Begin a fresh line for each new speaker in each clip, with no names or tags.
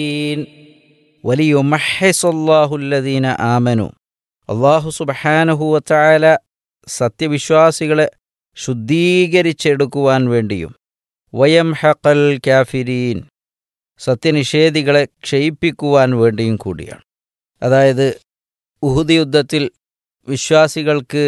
വലിയുമഹസല്ലാഹുല്ലദീന ആമനു അള്ളാഹു സുബഹാനഹുവത്തായ സത്യവിശ്വാസികളെ ശുദ്ധീകരിച്ചെടുക്കുവാൻ വേണ്ടിയും വയം ഹക്കൽ കാഫിരീൻ സത്യനിഷേധികളെ ക്ഷയിപ്പിക്കുവാൻ വേണ്ടിയും കൂടിയാണ് അതായത് ഉഹുദ് യുദ്ധത്തിൽ വിശ്വാസികൾക്ക്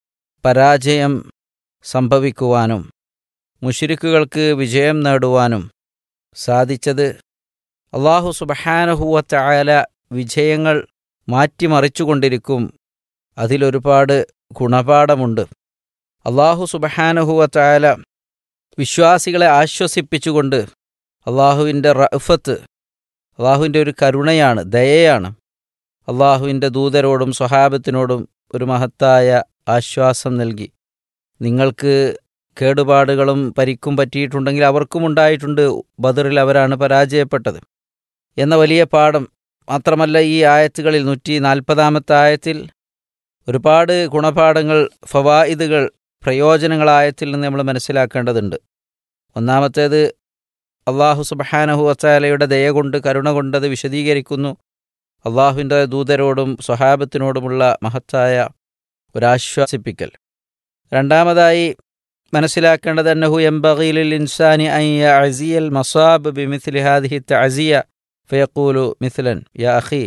പരാജയം സംഭവിക്കുവാനും മുഷിരിക്കുകൾക്ക് വിജയം നേടുവാനും സാധിച്ചത് അള്ളാഹു സുബഹാനഹുവത്തായ വിജയങ്ങൾ മാറ്റിമറിച്ചുകൊണ്ടിരിക്കും അതിലൊരുപാട് ഗുണപാഠമുണ്ട് അള്ളാഹു സുബഹാനഹുവത്തായ വിശ്വാസികളെ ആശ്വസിപ്പിച്ചുകൊണ്ട് അള്ളാഹുവിൻ്റെ റഫത്ത് അള്ളാഹുവിൻ്റെ ഒരു കരുണയാണ് ദയയാണ് അള്ളാഹുവിൻ്റെ ദൂതരോടും സ്വഹാബത്തിനോടും ഒരു മഹത്തായ ആശ്വാസം നൽകി നിങ്ങൾക്ക് കേടുപാടുകളും പരിക്കും പറ്റിയിട്ടുണ്ടെങ്കിൽ അവർക്കും ഉണ്ടായിട്ടുണ്ട് ബദറിൽ അവരാണ് പരാജയപ്പെട്ടത് എന്ന വലിയ പാഠം മാത്രമല്ല ഈ ആയത്തുകളിൽ നൂറ്റി നാൽപ്പതാമത്തെ ആയത്തിൽ ഒരുപാട് ഗുണപാഠങ്ങൾ ഫവായിദുകൾ പ്രയോജനങ്ങൾ ആയത്തിൽ നിന്ന് നമ്മൾ മനസ്സിലാക്കേണ്ടതുണ്ട് ഒന്നാമത്തേത് അള്ളാഹു സുബഹാനഹു വച്ചാലയുടെ ദയ കൊണ്ട് കരുണ കൊണ്ടത് വിശദീകരിക്കുന്നു അള്ളാഹുവിൻ്റെ ദൂതരോടും സ്വഹാബത്തിനോടുമുള്ള മഹത്തായ ഒരാശ്വാസിപ്പിക്കൽ രണ്ടാമതായി മനസ്സിലാക്കേണ്ടത് അന്നഹു എംബഗീലിൽ ഇൻസാനി അയ്യ അസിയൽ മസാബ് ബിമിസ്ലി ഹാദിഹി തഅസിയ ഫയഖൂലു മിസ്ലൻ യാ അഖി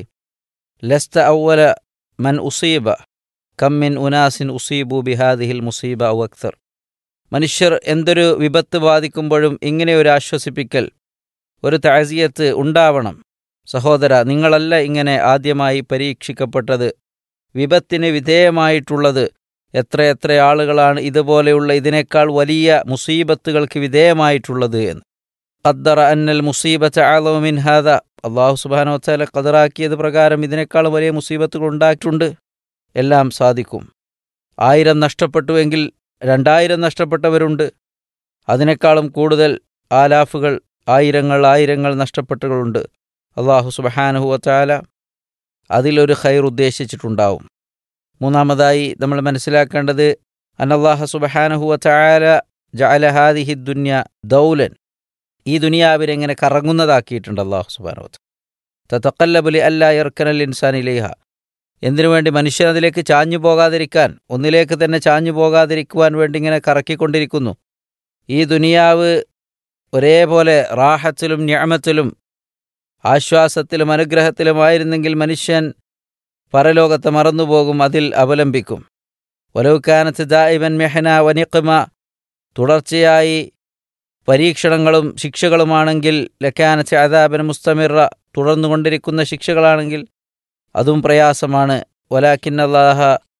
ലസ്ത അവല മൻ ഉസീബ കം മിൻ ഉനാസിൻ ഉസീബു ബിഹാദിഹിൽ മുസീബ ഔ അക്സർ മനുഷ്യർ എന്തൊരു വിപത്ത് ബാധിക്കുമ്പോഴും ഇങ്ങനെ ഒരു ആശ്വസിപ്പിക്കൽ ഒരു താസിയത്ത് ഉണ്ടാവണം സഹോദര നിങ്ങളല്ല ഇങ്ങനെ ആദ്യമായി പരീക്ഷിക്കപ്പെട്ടത് വിപത്തിന് വിധേയമായിട്ടുള്ളത് എത്രയെത്ര ആളുകളാണ് ഇതുപോലെയുള്ള ഇതിനേക്കാൾ വലിയ മുസീബത്തുകൾക്ക് വിധേയമായിട്ടുള്ളത് എന്ന് ഖദ്ദറ അന്നൽ മുസീബത്ത് ആലമിൻ ഹാദ അള്ളാഹു സുബാനോ വച്ചാല ഖദറാക്കിയത് പ്രകാരം ഇതിനേക്കാൾ വലിയ മുസീബത്തുകൾ ഉണ്ടായിട്ടുണ്ട് എല്ലാം സാധിക്കും ആയിരം നഷ്ടപ്പെട്ടുവെങ്കിൽ രണ്ടായിരം നഷ്ടപ്പെട്ടവരുണ്ട് അതിനേക്കാളും കൂടുതൽ ആലാഫുകൾ ആയിരങ്ങൾ ആയിരങ്ങൾ നഷ്ടപ്പെട്ടുകളുണ്ട് അള്ളാഹു സുബഹാനഹു വച്ചാല അതിലൊരു ഖൈർ ഉദ്ദേശിച്ചിട്ടുണ്ടാവും മൂന്നാമതായി നമ്മൾ മനസ്സിലാക്കേണ്ടത് അനല്ലാഹ സുബഹാനഹു വച്ചാല ജഅലഹാദിഹി ദുന്യ ദൗലൻ ഈ ദുനിയാവിനെങ്ങനെ കറങ്ങുന്നതാക്കിയിട്ടുണ്ട് അള്ളാഹു സുബാനു തത്തക്കല്ലബുലി അല്ല ഇർക്കനൽ ഇൻസാൻ ഇലേഹ എന്തിനു വേണ്ടി മനുഷ്യൻ അതിലേക്ക് ചാഞ്ഞു പോകാതിരിക്കാൻ ഒന്നിലേക്ക് തന്നെ ചാഞ്ഞു പോകാതിരിക്കുവാൻ വേണ്ടി ഇങ്ങനെ കറക്കിക്കൊണ്ടിരിക്കുന്നു ഈ ദുനിയാവ് ഒരേപോലെ റാഹത്തിലും ഞാമത്തിലും ആശ്വാസത്തിലും അനുഗ്രഹത്തിലുമായിരുന്നെങ്കിൽ മനുഷ്യൻ പരലോകത്തെ മറന്നുപോകും അതിൽ അവലംബിക്കും വലവുക്കാനത്ത് ദായിബൻ മെഹന വനിഖ്മ തുടർച്ചയായി പരീക്ഷണങ്ങളും ശിക്ഷകളുമാണെങ്കിൽ ലക്കാനത്ത് അദാബൻ മുസ്തമിറ തുടർന്നുകൊണ്ടിരിക്കുന്ന ശിക്ഷകളാണെങ്കിൽ അതും പ്രയാസമാണ് വലാക്കിൻ അള്ളാഹ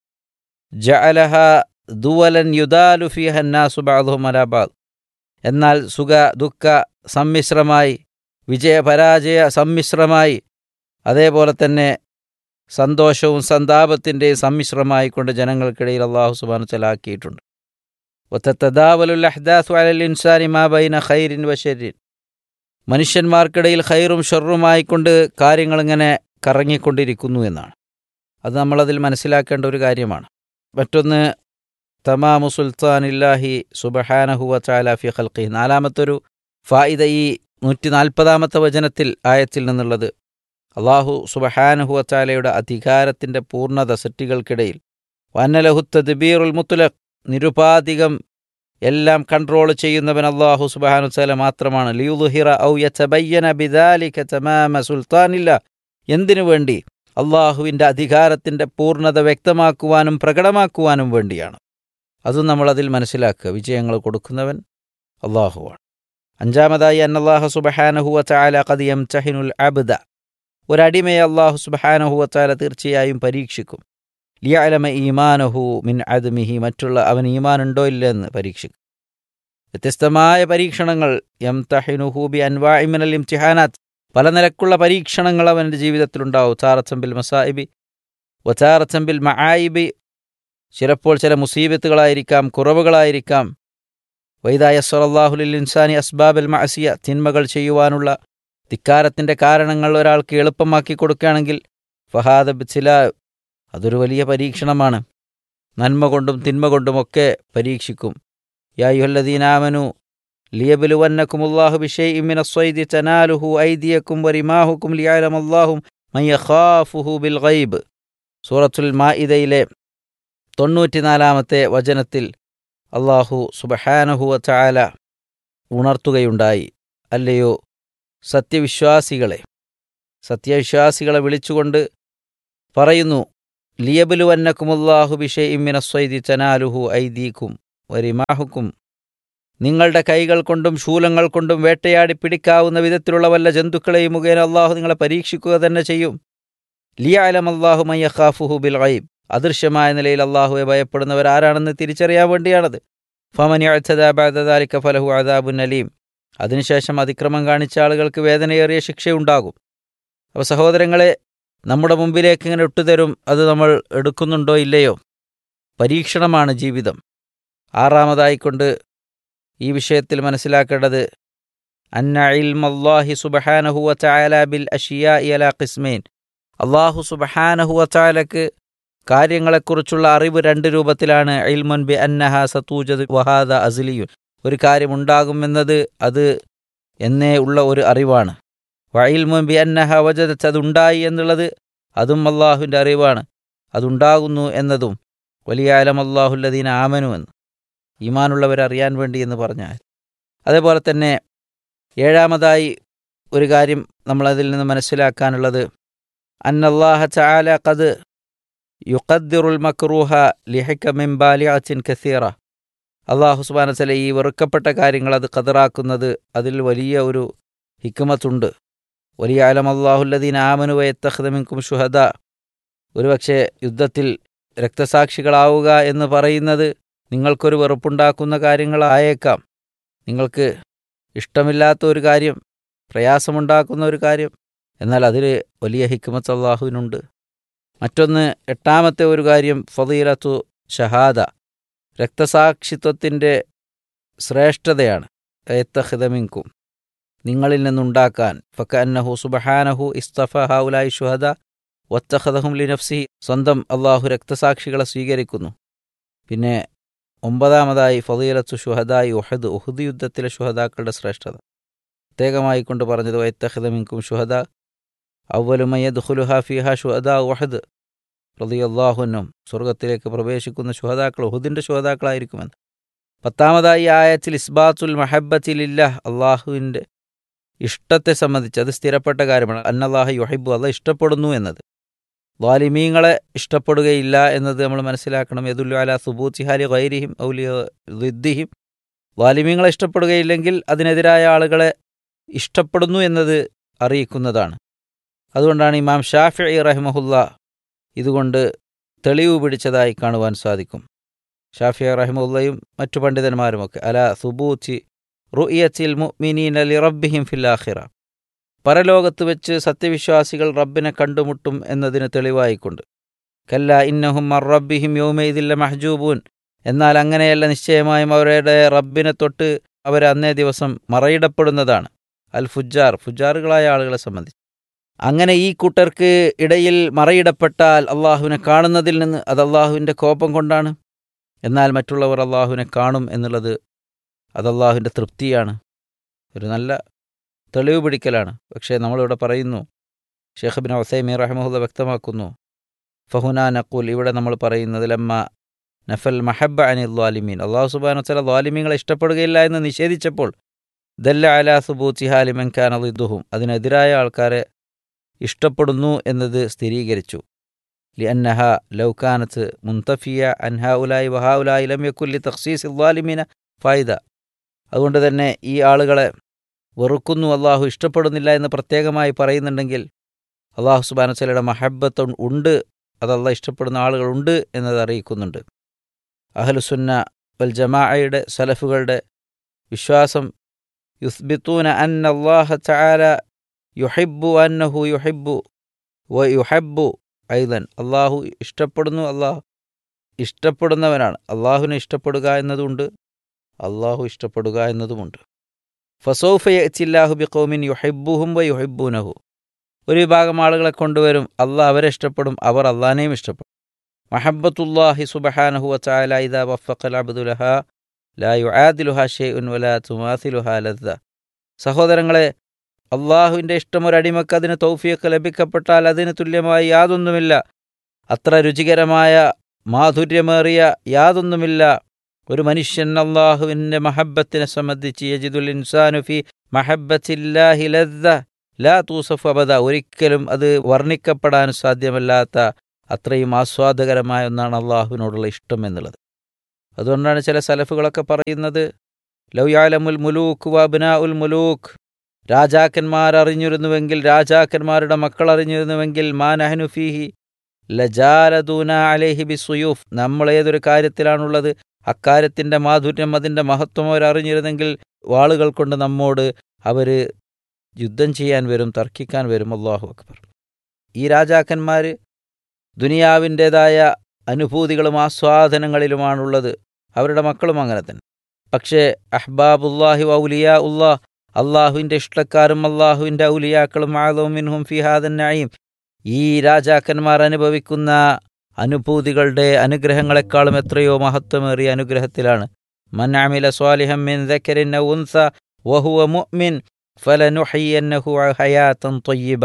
ജഅലഹ ദുവലൻ യുദാലു ഫിഹന്നാസു ബാദുഹും അലാബാദ് എന്നാൽ സുഖ ദുഃഖ സമ്മിശ്രമായി വിജയപരാജയ സമ്മിശ്രമായി അതേപോലെ തന്നെ സന്തോഷവും സന്താപത്തിൻ്റെയും സമ്മിശ്രമായി കൊണ്ട് ജനങ്ങൾക്കിടയിൽ അള്ളാഹു സുബാനു ചലാക്കിയിട്ടുണ്ട് ഒത്തത്തദാവലുൽ അഹ്ദാസു അലൽ ഇൻസാനി മാ ബൈന ഖൈരിൻ വശരിൻ മനുഷ്യന്മാർക്കിടയിൽ ഖൈറും ഷെറുമായിക്കൊണ്ട് കാര്യങ്ങളിങ്ങനെ കറങ്ങിക്കൊണ്ടിരിക്കുന്നു എന്നാണ് അത് നമ്മളതിൽ മനസ്സിലാക്കേണ്ട ഒരു കാര്യമാണ് മറ്റൊന്ന് തമാമു സുൽത്താനില്ലാഹി സുബഹാനഹുവ ചാലാഫി ഖൽഖി നാലാമത്തൊരു ഫായിദ ഈ നൂറ്റി നാൽപ്പതാമത്തെ വചനത്തിൽ ആയത്തിൽ നിന്നുള്ളത് അള്ളാഹു സുബഹാനഹുവ ചാലയുടെ അധികാരത്തിൻ്റെ പൂർണ്ണത സൃഷ്ടികൾക്കിടയിൽ വന്നലഹുത്ത ദിബീറുൽ മുത്തുലഖ് നിരുപാധികം എല്ലാം കൺട്രോൾ ചെയ്യുന്നവൻ അള്ളാഹു സുബാനു ചാല മാത്രമാണ് ലിയുഹിറ ഔ യതബയ്യന ബിദാലിക തമാമ സുൽത്താനില്ല എന്തിനു വേണ്ടി അള്ളാഹുവിൻ്റെ അധികാരത്തിൻ്റെ പൂർണ്ണത വ്യക്തമാക്കുവാനും പ്രകടമാക്കുവാനും വേണ്ടിയാണ് അതും നമ്മളതിൽ മനസ്സിലാക്കുക വിജയങ്ങൾ കൊടുക്കുന്നവൻ അള്ളാഹുവാണ് അഞ്ചാമതായി അന്നല്ലാഹു സുബഹാനഹുവ ചാല കദിയം ചഹിനുൽ അബ്ദ ഒരടിമയെ അള്ളാഹു സുബഹാനഹുവ ചാല തീർച്ചയായും പരീക്ഷിക്കും ലിയാലമ ഈമാനഹു മിൻ അദ്മിഹി മറ്റുള്ള അവൻ ഈമാനുണ്ടോ ഇല്ലെന്ന് പരീക്ഷിക്കും വ്യത്യസ്തമായ പരീക്ഷണങ്ങൾ എം തഹിനുഹൂബി അൻവാഇമിനൽ ഇംതിഹാനാത്ത് പല നിലക്കുള്ള പരീക്ഷണങ്ങൾ അവൻ്റെ ജീവിതത്തിലുണ്ടാവും ചാറച്ചമ്പിൽ മസായിബി വചാറച്ചമ്പിൽ മആയിബി ചിലപ്പോൾ ചില മുസീബത്തുകളായിരിക്കാം കുറവുകളായിരിക്കാം വൈദായ സ്വലല്ലാഹുലിൽ ഇൻസാനി അസ്ബാബൽ മഅസിയ തിന്മകൾ ചെയ്യുവാനുള്ള ധിക്കാരത്തിൻ്റെ കാരണങ്ങൾ ഒരാൾക്ക് എളുപ്പമാക്കി കൊടുക്കുകയാണെങ്കിൽ ഫഹാദ ചില അതൊരു വലിയ പരീക്ഷണമാണ് നന്മ കൊണ്ടും തിന്മ കൊണ്ടുമൊക്കെ പരീക്ഷിക്കും യായുഹല്ലദീനാമനു ലിയബലുവന്നക്കും അള്ളാഹു ബിഷൈഇ മിന സ്വൈദി തനാലുഹു ഐദിയക്കും വരിമാഹുക്കും ലിയാലം അള്ളാഹും മയ്യഖാഫുഹു ബിൽ ഗൈബ് സൂറത്തുൽ മാഇദയിലെ തൊണ്ണൂറ്റിനാലാമത്തെ വചനത്തിൽ അള്ളാഹു സുബഹാനഹുവ ചായാല ഉണർത്തുകയുണ്ടായി അല്ലയോ സത്യവിശ്വാസികളെ സത്യവിശ്വാസികളെ വിളിച്ചുകൊണ്ട് പറയുന്നു ലിയബലുവന്നക്കുമുല്ലാഹു ബിഷെ ഇമ്മിന സ്വൈദി ചനാലുഹു ഐദീക്കും വരിമാഹുക്കും നിങ്ങളുടെ കൈകൾ കൊണ്ടും ശൂലങ്ങൾ കൊണ്ടും വേട്ടയാടി പിടിക്കാവുന്ന വിധത്തിലുള്ള വല്ല ജന്തുക്കളെയും മുഖേന അള്ളാഹു നിങ്ങളെ പരീക്ഷിക്കുക തന്നെ ചെയ്യും ലിയാലം അള്ളാഹു മയ്യഖാഫുഹു ബിൽ ഗൈബ് അദൃശ്യമായ നിലയിൽ അള്ളാഹുവെ ഭയപ്പെടുന്നവരാരാണെന്ന് തിരിച്ചറിയാൻ വേണ്ടിയാണത് ഫമനി അഴ്ചദാബാദാലിക്ക ഫലഹു അദാബുൻ അലീം അതിനുശേഷം അതിക്രമം കാണിച്ച ആളുകൾക്ക് വേദനയേറിയ ശിക്ഷയുണ്ടാകും അപ്പോൾ സഹോദരങ്ങളെ നമ്മുടെ മുമ്പിലേക്ക് ഇങ്ങനെ ഇട്ടുതരും അത് നമ്മൾ എടുക്കുന്നുണ്ടോ ഇല്ലയോ പരീക്ഷണമാണ് ജീവിതം ആറാമതായിക്കൊണ്ട് ഈ വിഷയത്തിൽ മനസ്സിലാക്കേണ്ടത് അന്ന ഇൽമല്ലാഹി സുബഹാനഹുവ ചായാല ബിൽ അഷിയ ഇയല ഖിസ്മേൻ അള്ളാഹു സുബഹാനഹുവ ചായാലക്ക് കാര്യങ്ങളെക്കുറിച്ചുള്ള അറിവ് രണ്ട് രൂപത്തിലാണ് ഇൽമുൻ ബി അന്നഹ സത്തൂജദ് വഹാദ അസ്ലിയുൻ ഒരു കാര്യമുണ്ടാകുമെന്നത് അത് എന്നേ ഉള്ള ഒരു അറിവാണ് വയിൽമുൻ ബി അന്നഹ വജദത്ത് അതുണ്ടായി എന്നുള്ളത് അതും അള്ളാഹുവിൻ്റെ അറിവാണ് അതുണ്ടാകുന്നു എന്നതും വലിയ അലം അള്ളാഹുല്ലദീന ആമനു എന്ന് ഈമാനുള്ളവരറിയാൻ വേണ്ടി എന്ന് പറഞ്ഞാൽ അതേപോലെ തന്നെ ഏഴാമതായി ഒരു കാര്യം നമ്മളതിൽ നിന്ന് മനസ്സിലാക്കാനുള്ളത് അന്നല്ലാഹ ചാല കത് യുഖദ്ദിറുൽ മക്രൂഹ ലിഹക്ക മിംബാലിയാച്ചിൻ കസീറ അള്ളാഹു സുബാനസല ഈ വെറുക്കപ്പെട്ട കാര്യങ്ങൾ അത് കതറാക്കുന്നത് അതിൽ വലിയ ഒരു ഹിക്കുമത്തുണ്ട് വലിയ ആലം അള്ളാഹുല്ലദീൻ ആമനുവയത്തഹ്ദമിൻകും ഷുഹദ ഒരുപക്ഷെ യുദ്ധത്തിൽ രക്തസാക്ഷികളാവുക എന്ന് പറയുന്നത് നിങ്ങൾക്കൊരു വെറുപ്പുണ്ടാക്കുന്ന കാര്യങ്ങളായേക്കാം നിങ്ങൾക്ക് ഇഷ്ടമില്ലാത്ത ഒരു കാര്യം പ്രയാസമുണ്ടാക്കുന്ന ഒരു കാര്യം എന്നാൽ അതിൽ വലിയ ഹിക്കുമത്ത് അള്ളാഹുവിനുണ്ട് മറ്റൊന്ന് എട്ടാമത്തെ ഒരു കാര്യം ഫതീലത്തു ഷഹാദ രക്തസാക്ഷിത്വത്തിൻ്റെ ശ്രേഷ്ഠതയാണ് എത്തഹിതമിൻകും നിങ്ങളിൽ നിന്നുണ്ടാക്കാൻ ഫക്ക അന്നഹു സുബഹാനഹു ഇസ്തഫ ഹൗലായി ഷുഹദ വത്തഹദഹും ലിനഫ്സി സ്വന്തം അള്ളാഹു രക്തസാക്ഷികളെ സ്വീകരിക്കുന്നു പിന്നെ ഒമ്പതാമതായി ഫതീലത്തു ഷുഹദായി ഉഹദ് ഉഹദ് യുദ്ധത്തിലെ ഷുഹദാക്കളുടെ ശ്രേഷ്ഠത പ്രത്യേകമായി കൊണ്ട് പറഞ്ഞത് വൈത്തഹദമിൻകും ഷുഹദ അവലുമയ്യദ് ഖുലുഹ ഫിഹ ഷുഹദ ഉഹദ് പ്രതിയല്ലാഹുനും സ്വർഗത്തിലേക്ക് പ്രവേശിക്കുന്ന ഷുഹദാക്കൾ ഉഹുദിൻ്റെ ഷുഹദാക്കളായിരിക്കുമെന്ന് പത്താമതായി ആയത്തിൽ ഇസ്ബാത്തുൽ മഹബത്തിലില്ല അള്ളാഹുവിൻ്റെ ഇഷ്ടത്തെ സംബന്ധിച്ച് അത് സ്ഥിരപ്പെട്ട കാര്യമാണ് അന്നല്ലാഹ യുഹൈബു അല്ല ഇഷ്ടപ്പെടുന്നു എന്നത് വാലിമീങ്ങളെ ഇഷ്ടപ്പെടുകയില്ല എന്നത് നമ്മൾ മനസ്സിലാക്കണം യദുല്ലു അല സുബൂത്തിഹാലി ഗൈരിഹിം ഔലി ദിദ്ദിഹിം വാലിമീങ്ങളെ ഇഷ്ടപ്പെടുകയില്ലെങ്കിൽ അതിനെതിരായ ആളുകളെ ഇഷ്ടപ്പെടുന്നു എന്നത് അറിയിക്കുന്നതാണ് അതുകൊണ്ടാണ് ഇമാം ഷാഫി റഹിമഹുല്ല ഇതുകൊണ്ട് തെളിവ് പിടിച്ചതായി കാണുവാൻ സാധിക്കും ഷാഫി റഹിമുല്ലയും മറ്റു പണ്ഡിതന്മാരുമൊക്കെ അല സുബൂത്തി റുഇയത്തിൽ മുഅ്മിനീന ലി റബ്ബിഹിം ഫിൽ ആഖിറ പരലോകത്ത് വെച്ച് സത്യവിശ്വാസികൾ റബ്ബിനെ കണ്ടുമുട്ടും എന്നതിന് തെളിവായിക്കൊണ്ട് കല്ല ഇന്നഹും മർ റബ്ബിഹിം യൗമൈദില്ല മഹ്ജൂബൂൻ എന്നാൽ അങ്ങനെയല്ല നിശ്ചയമായും അവരുടെ റബ്ബിനെ തൊട്ട് അവർ അന്നേ ദിവസം മറയിടപ്പെടുന്നതാണ് അൽ ഫുജാർ ഫുജാറുകളായ ആളുകളെ സംബന്ധിച്ച് അങ്ങനെ ഈ കൂട്ടർക്ക് ഇടയിൽ മറയിടപ്പെട്ടാൽ അള്ളാഹുവിനെ കാണുന്നതിൽ നിന്ന് അത് അള്ളാഹുവിൻ്റെ കോപം കൊണ്ടാണ് എന്നാൽ മറ്റുള്ളവർ അള്ളാഹുവിനെ കാണും എന്നുള്ളത് അത് അള്ളാഹുവിൻ്റെ തൃപ്തിയാണ് ഒരു നല്ല തെളിവ് പിടിക്കലാണ് പക്ഷേ നമ്മളിവിടെ പറയുന്നു ഷെയ്ഖ് ബിൻ ഒസൈമി റഹമുല്ല വ്യക്തമാക്കുന്നു ഫഹുന നക്കൂൽ ഇവിടെ നമ്മൾ പറയുന്നത് ലമ്മ നഫൽ മഹബ അനി ദ്വാലിമീൻ അള്ളാഹു സുബാനു ചില ദ്വാലിമീങ്ങളെ ഇഷ്ടപ്പെടുകയില്ല എന്ന് നിഷേധിച്ചപ്പോൾ ദല്ല അലാ സുബൂത്തി ഹാലിമൻ ഖാൻ അലിദുഹും അതിനെതിരായ ആൾക്കാരെ ഇഷ്ടപ്പെടുന്നു എന്നത് സ്ഥിരീകരിച്ചു لأنها لو كانت منتفية عن هؤلاء وهؤلاء لم يكن لتخصيص الظالمين ഫായിദ അതുകൊണ്ട് തന്നെ ഈ ആളുകളെ വെറുക്കുന്നു അള്ളാഹു ഇഷ്ടപ്പെടുന്നില്ല എന്ന് പ്രത്യേകമായി പറയുന്നുണ്ടെങ്കിൽ അള്ളാഹു സുബാനച്ചലയുടെ മഹബത്ത് ഉണ്ട് അത് അള്ളാഹ് ഇഷ്ടപ്പെടുന്ന ആളുകളുണ്ട് എന്നത് അറിയിക്കുന്നുണ്ട് അഹലുസുന്ന വൽ ജമാഅയുടെ സലഫുകളുടെ വിശ്വാസം യുസ്ബിത്തൂന അൻ അള്ളാഹ ചാല യുഹിബു അന്നഹു യുഹിബു വ യുഹബു ഐതൻ അള്ളാഹു ഇഷ്ടപ്പെടുന്നു അള്ളാഹു ഇഷ്ടപ്പെടുന്നവനാണ് അള്ളാഹുവിനെ ഇഷ്ടപ്പെടുക എന്നതുണ്ട് അള്ളാഹു ഇഷ്ടപ്പെടുക എന്നതുമുണ്ട് ഫസോഫയച്ചില്ലാഹു ബി കൗമിൻ യുഹൈബുഹും വ യുഹൈബൂനഹു ഒരു വിഭാഗം ആളുകളെ കൊണ്ടുവരും അള്ളാഹ് അവരെ ഇഷ്ടപ്പെടും അവർ അള്ളാഹിനെയും ഇഷ്ടപ്പെടും മഹബത്തുല്ലാഹി സുബഹാനഹു വച്ചാല ഇദ വഫഖൽ അബ്ദുലഹ ലാ യുആദിലുഹ ഷെയ്ഉൻ വലാ തുമാസിലുഹ ലദ്ദ സഹോദരങ്ങളെ അള്ളാഹുവിൻ്റെ ഇഷ്ടം ഒരു അടിമക്ക് അതിന് തൗഫീഖ് ലഭിക്കപ്പെട്ടാൽ അതിന് തുല്യമായി യാതൊന്നുമില്ല അത്ര രുചികരമായ മാധുര്യമേറിയ യാതൊന്നുമില്ല ഒരു മനുഷ്യൻ അള്ളാഹുവിൻ്റെ മഹബത്തിനെ സംബന്ധിച്ച് യജിദുൽ ഇൻസാനു ഫി മഹബത്തില്ലാഹി ലദ്ദ ലാ തൂസഫ് അബദ ഒരിക്കലും അത് വർണ്ണിക്കപ്പെടാൻ സാധ്യമല്ലാത്ത അത്രയും ആസ്വാദകരമായ ഒന്നാണ് അള്ളാഹുവിനോടുള്ള ഇഷ്ടം എന്നുള്ളത് അതുകൊണ്ടാണ് ചില സലഫുകളൊക്കെ പറയുന്നത് ലൗയാലമുൽ മുലൂക്ക് വബ്നാ ഉൽ മുലൂക്ക് രാജാക്കന്മാർ അറിഞ്ഞിരുന്നുവെങ്കിൽ രാജാക്കന്മാരുടെ മക്കൾ അറിഞ്ഞിരുന്നുവെങ്കിൽ മാനഹനു ഫീഹി ലജാലദൂന അലേഹി ബി സുയൂഫ് നമ്മൾ ഏതൊരു കാര്യത്തിലാണുള്ളത് അക്കാര്യത്തിൻ്റെ മാധുര്യം അതിൻ്റെ മഹത്വം അവരറിഞ്ഞിരുന്നെങ്കിൽ വാളുകൾ കൊണ്ട് നമ്മോട് അവർ യുദ്ധം ചെയ്യാൻ വരും തർക്കിക്കാൻ വരും അള്ളാഹു അക്ബർ ഈ രാജാക്കന്മാർ ദുനിയാവിൻ്റേതായ അനുഭൂതികളും ആസ്വാദനങ്ങളിലുമാണുള്ളത് അവരുടെ മക്കളും അങ്ങനെ തന്നെ പക്ഷേ അഹ്ബാബുല്ലാഹി ഔലിയാ ഉല്ലാ അള്ളാഹുവിൻ്റെ ഇഷ്ടക്കാരും അള്ളാഹുവിൻ്റെ ഔലിയാക്കളും ആലോമിൻഹും ഫിഹാദൻ നയീം ഈ രാജാക്കന്മാർ അനുഭവിക്കുന്ന അനുഭൂതികളുടെ അനുഗ്രഹങ്ങളെക്കാളും എത്രയോ മഹത്വമേറിയ അനുഗ്രഹത്തിലാണ് മൻ അമില സ്വാലിഹം മിൻ ദക്കരിൻ ഔ ഉൻസ വഹുവ മുഅ്മിൻ ഫലനുഹയ്യന്നഹു ഹയാത്തൻ ത്വയ്യിബ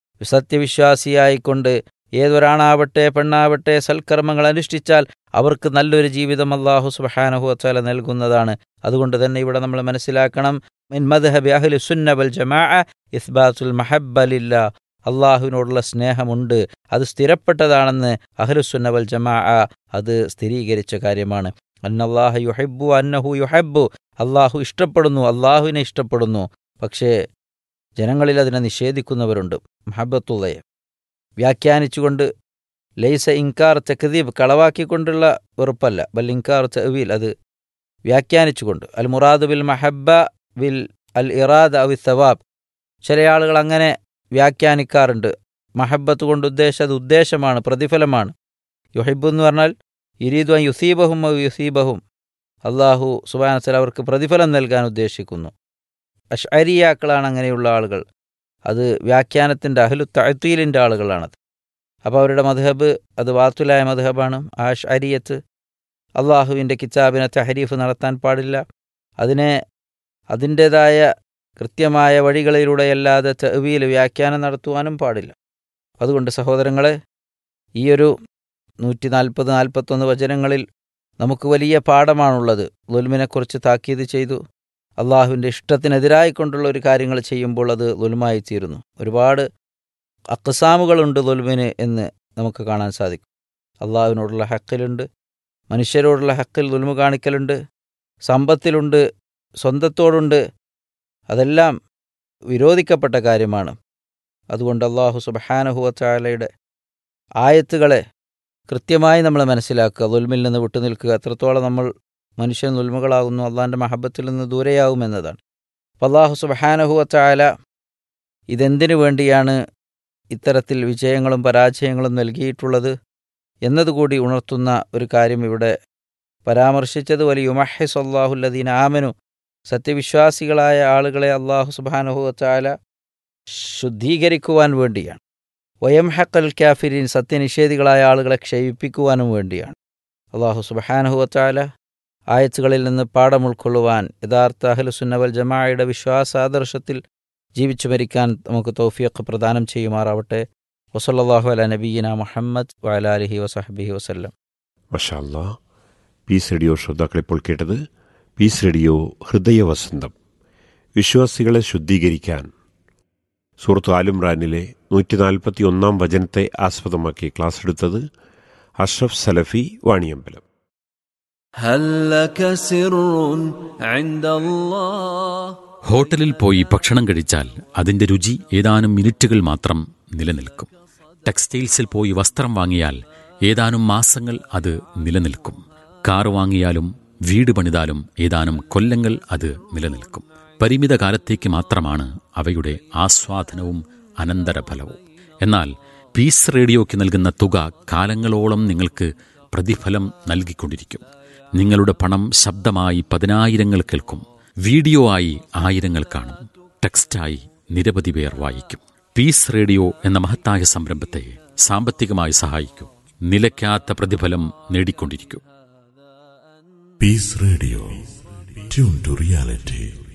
സത്യവിശ്വാസിയായിക്കൊണ്ട് ഏതൊരാണാവട്ടെ പെണ്ണാവട്ടെ സൽക്കർമ്മങ്ങൾ അനുഷ്ഠിച്ചാൽ അവർക്ക് നല്ലൊരു ജീവിതം അള്ളാഹു സുബഹാനഹു വച്ചാല നൽകുന്നതാണ് അതുകൊണ്ട് തന്നെ ഇവിടെ നമ്മൾ മനസ്സിലാക്കണം മിൻ മദ്ഹബി അഹ്ലി സുന്ന വൽ ജമാ ഇസ്ബാത്തുൽ മഹബ്ബലില്ല അള്ളാഹുവിനോടുള്ള സ്നേഹമുണ്ട് അത് സ്ഥിരപ്പെട്ടതാണെന്ന് അഹ്ലുസുന്ന വൽ ജമാ അത് സ്ഥിരീകരിച്ച കാര്യമാണ് അന്നല്ലാഹു യുഹബ്ബു അന്നഹു യുഹബ്ബു അള്ളാഹു ഇഷ്ടപ്പെടുന്നു അള്ളാഹുവിനെ ഇഷ്ടപ്പെടുന്നു പക്ഷേ ജനങ്ങളിൽ അതിനെ നിഷേധിക്കുന്നവരുണ്ട് മഹബത്തുള്ളയെ വ്യാഖ്യാനിച്ചുകൊണ്ട് ലൈസ ഇൻകാർ തെക്കദീബ് കളവാക്കിക്കൊണ്ടുള്ള വെറുപ്പല്ല ബൽ ഇൻകാർ തെവീൽ അത് വ്യാഖ്യാനിച്ചുകൊണ്ട് അൽ മുറാദ് ബിൽ മഹബ്ബ ബിൽ അൽ ഇറാദ് അവി സവാബ് ചില ആളുകൾ അങ്ങനെ വ്യാഖ്യാനിക്കാറുണ്ട് മഹബത്ത് കൊണ്ട് ഉദ്ദേശം അത് ഉദ്ദേശമാണ് പ്രതിഫലമാണ് യുഹിബ് എന്ന് പറഞ്ഞാൽ ഇരീദു യുസീബഹും യുസീബഹും അള്ളാഹു സുബാനസൽ അവർക്ക് പ്രതിഫലം നൽകാൻ ഉദ്ദേശിക്കുന്നു അഷ്അരിയാക്കളാണ് അങ്ങനെയുള്ള ആളുകൾ അത് വ്യാഖ്യാനത്തിൻ്റെ അഹ്ലു തഴത്തീലിൻ്റെ ആളുകളാണത് അപ്പോൾ അവരുടെ മധഹബ് അത് വാത്തുലായ മധഹബാണ് ആ അരിയത്ത് അള്ളാഹുവിൻ്റെ കിതാബിനെ തഹരീഫ് നടത്താൻ പാടില്ല അതിനെ അതിൻ്റേതായ കൃത്യമായ വഴികളിലൂടെയല്ലാതെ തെവീൽ വ്യാഖ്യാനം നടത്തുവാനും പാടില്ല അതുകൊണ്ട് സഹോദരങ്ങളെ ഈയൊരു നൂറ്റി നാൽപ്പത് നാൽപ്പത്തൊന്ന് വചനങ്ങളിൽ നമുക്ക് വലിയ പാഠമാണുള്ളത് ലുൽമിനെക്കുറിച്ച് താക്കീത് ചെയ്തു അള്ളാഹുവിൻ്റെ ഇഷ്ടത്തിനെതിരായിക്കൊണ്ടുള്ള ഒരു കാര്യങ്ങൾ ചെയ്യുമ്പോൾ അത് ലുൽമായി തീരുന്നു ഒരുപാട് അക്സാമുകളുണ്ട് ലുൽമിന് എന്ന് നമുക്ക് കാണാൻ സാധിക്കും അള്ളാഹുവിനോടുള്ള ഹക്കിലുണ്ട് മനുഷ്യരോടുള്ള ഹക്കിൽ ലുൽമു കാണിക്കലുണ്ട് സമ്പത്തിലുണ്ട് സ്വന്തത്തോടുണ്ട് അതെല്ലാം വിരോധിക്കപ്പെട്ട കാര്യമാണ് അതുകൊണ്ട് അള്ളാഹു സുബഹാനഹുവച്ചാലയുടെ ആയത്തുകളെ കൃത്യമായി നമ്മൾ മനസ്സിലാക്കുക ദുൽമിൽ നിന്ന് വിട്ടുനിൽക്കുക എത്രത്തോളം നമ്മൾ മനുഷ്യൻ ദുൽമുകളാകുന്നു അള്ളാഹിൻ്റെ മഹബത്തിൽ നിന്ന് ദൂരെയാവുമെന്നതാണ് അപ്പോൾ അള്ളാഹു സുബഹാനഹുവച്ചാല ഇതെന്തിനു വേണ്ടിയാണ് ഇത്തരത്തിൽ വിജയങ്ങളും പരാജയങ്ങളും നൽകിയിട്ടുള്ളത് എന്നതുകൂടി ഉണർത്തുന്ന ഒരു കാര്യം ഇവിടെ പരാമർശിച്ചത് വലിയ യുമഹിസ് അള്ളാഹുല്ലദീൻ ആമനു സത്യവിശ്വാസികളായ ആളുകളെ അള്ളാഹു സുബാനുഹുവച്ചാല ശുദ്ധീകരിക്കുവാൻ വേണ്ടിയാണ് വയം ഹക്കൽ കാഫിരീൻ സത്യനിഷേധികളായ ആളുകളെ ക്ഷയിപ്പിക്കുവാനും വേണ്ടിയാണ് അള്ളാഹു സുബഹാനുഹുവച്ചാല ആയത്തുകളിൽ നിന്ന് പാഠം ഉൾക്കൊള്ളുവാൻ യഥാർത്ഥ അഹ്ലുസുന്നവൽ ജമാഅയുടെ വിശ്വാസാദർശത്തിൽ ജീവിച്ചു മരിക്കാൻ നമുക്ക് തൗഫീഖ് പ്രദാനം ചെയ്യുമാറാവട്ടെ വസല്ലാഹു അല നബീന മുഹമ്മദ് വലാലിഹി വസഹബിഹി വസ്ല്ലം
മഷാല്ലാ പീസ് റേഡിയോ ശ്രോതാക്കളിപ്പോൾ കേട്ടത് പീസ് റേഡിയോ ഹൃദയവസന്തം വിശ്വാസികളെ ശുദ്ധീകരിക്കാൻ സുഹൃത്ത് ആലുംറാനിലെ നൂറ്റി നാൽപ്പത്തി ഒന്നാം വചനത്തെ ആസ്പദമാക്കി ക്ലാസ് എടുത്തത് അഷ്റഫ് സലഫി വാണിയമ്പലം
هل لك سر عند الله
ഹോട്ടലിൽ പോയി ഭക്ഷണം കഴിച്ചാൽ അതിന്റെ രുചി ഏതാനും മിനിറ്റുകൾ മാത്രം നിലനിൽക്കും ടെക്സ്റ്റൈൽസിൽ പോയി വസ്ത്രം വാങ്ങിയാൽ ഏതാനും മാസങ്ങൾ അത് നിലനിൽക്കും കാർ വാങ്ങിയാലും വീട് പണിതാലും ഏതാനും കൊല്ലങ്ങൾ അത് നിലനിൽക്കും പരിമിത കാലത്തേക്ക് മാത്രമാണ് അവയുടെ ആസ്വാദനവും അനന്തരഫലവും എന്നാൽ പീസ് റേഡിയോയ്ക്ക് നൽകുന്ന തുക കാലങ്ങളോളം നിങ്ങൾക്ക് പ്രതിഫലം നൽകിക്കൊണ്ടിരിക്കും നിങ്ങളുടെ പണം ശബ്ദമായി പതിനായിരങ്ങൾ കേൾക്കും വീഡിയോ ആയി ആയിരങ്ങൾ കാണും ടെക്സ്റ്റായി നിരവധി പേർ വായിക്കും പീസ് റേഡിയോ എന്ന മഹത്തായ സംരംഭത്തെ സാമ്പത്തികമായി സഹായിക്കൂ നിലയ്ക്കാത്ത പ്രതിഫലം നേടിക്കൊണ്ടിരിക്കൂ
Peace Radio. Tune to reality.